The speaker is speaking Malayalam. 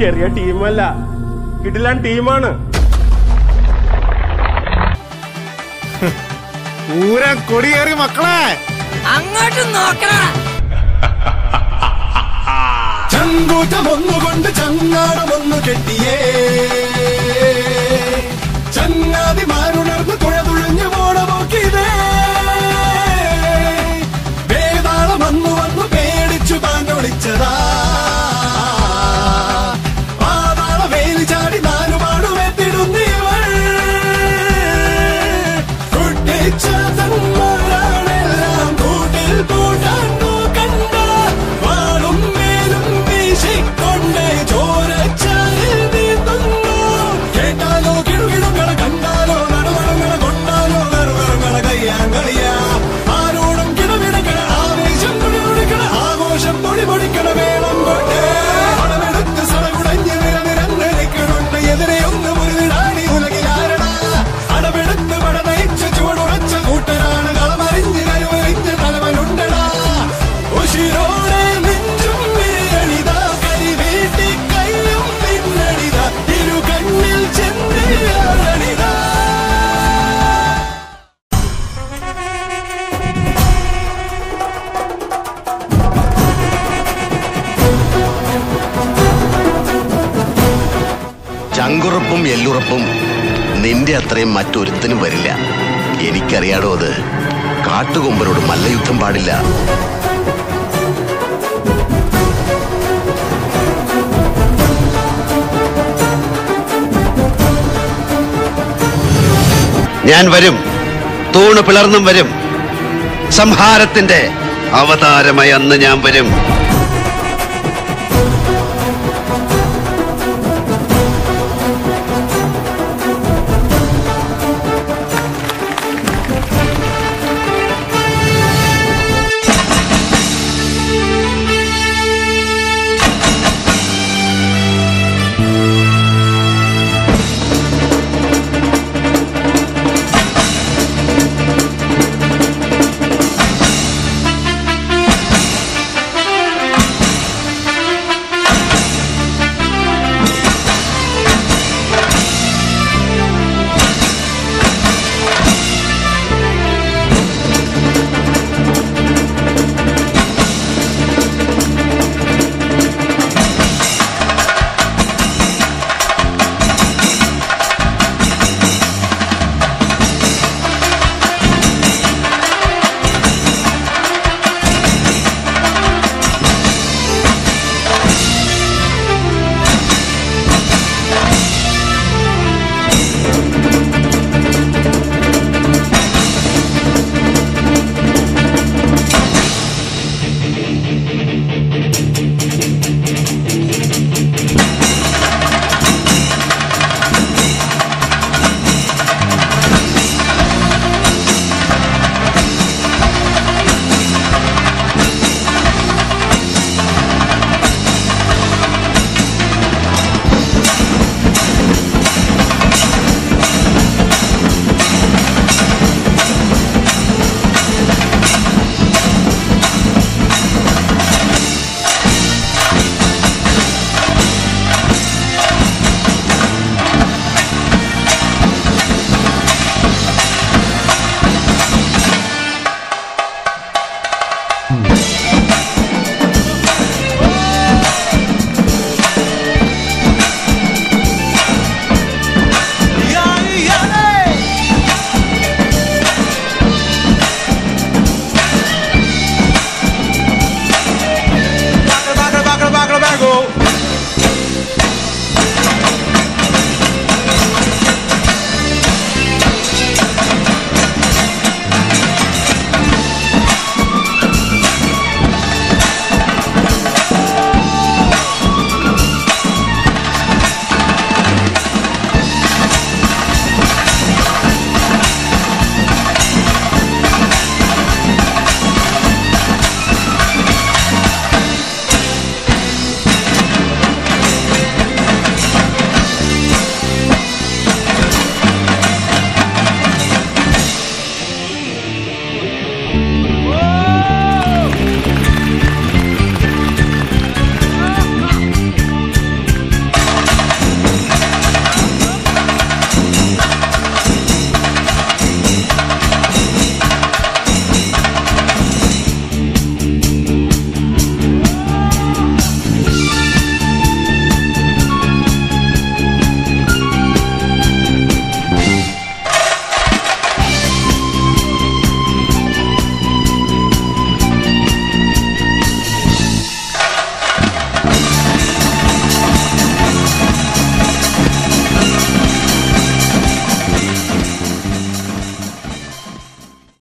ചെറിയ ടീമല്ല കിടിലാൻ ടീമാണ് പൂരം കൊടിയേറി മക്കളെ അങ്ങോട്ട് നോക്കണ ചങ്കൂറ്റം ഒന്നുകൊണ്ട് ചങ്ങാടമൊന്നു കെട്ടിയേ ചങ്ങാതിമാരുണർന്ന് തുഴതുഴഞ്ഞു പോണമോക്കിതേ വേതാളം വന്നു വന്നു പേടിച്ചു പാഞ്ഞൊളിച്ചതാ പാതാള വേലി ചാടി നാലുപാടുമെത്തിടുന്നീവൾ കുട്ടിച്ച തന്മാരാണെല്ലാം കൂട്ടിൽ കൂട്ടാൻ നോക്കണ്ട വാളും മേലും വീശിക്കൊണ്ട് ചോരച്ചാലിൽ നീന്തുന്നു കേട്ടാലോ കിടുകിടുകള കണ്ടാലോ നടുവടങ്ങള കൊണ്ടാലോ നറുകറങ്ങള കയ്യാങ്കളിയാ ആരോടും കിടവിടക്കണ ആവേശം തുടിതുടിക്കണ ആഘോഷം പൊടി പൊടിക്കണ വേണം കൊണ്ട് പണമെടുത്ത് സടകുടഞ്ഞ് നിരനിരന്നിരിക്കണുണ്ട് എതിരെ ഒന്ന് മുരുകിടാണി ഉലകിലാരണ അടവെടുത്ത് പട നയിച്ച് ചുവടുറച്ച കൂട്ടരാണ് കളമറിഞ്ഞ് കരുവറിഞ്ഞ് തലവനുണ്ടടാ ഉശിരോടെ നെഞ്ചും വിരളിതാ കരി വീട്ടി കയ്യും പിന്നടിതാ ഇരു കണ്ണിൽ ചെന്നിയാളണിതാ ചങ്കുറപ്പും എല്ലുറപ്പും നിന്റെ അത്രയും മറ്റൊരുത്തനും വരില്ല എനിക്കറിയാടോ അത് കാട്ടുകൊമ്പനോട് മല്ലയുദ്ധം പാടില്ല ഞാൻ വരും തൂണ് പിളർന്നും വരും സംഹാരത്തിന്റെ അവതാരമായി അന്ന് ഞാൻ വരും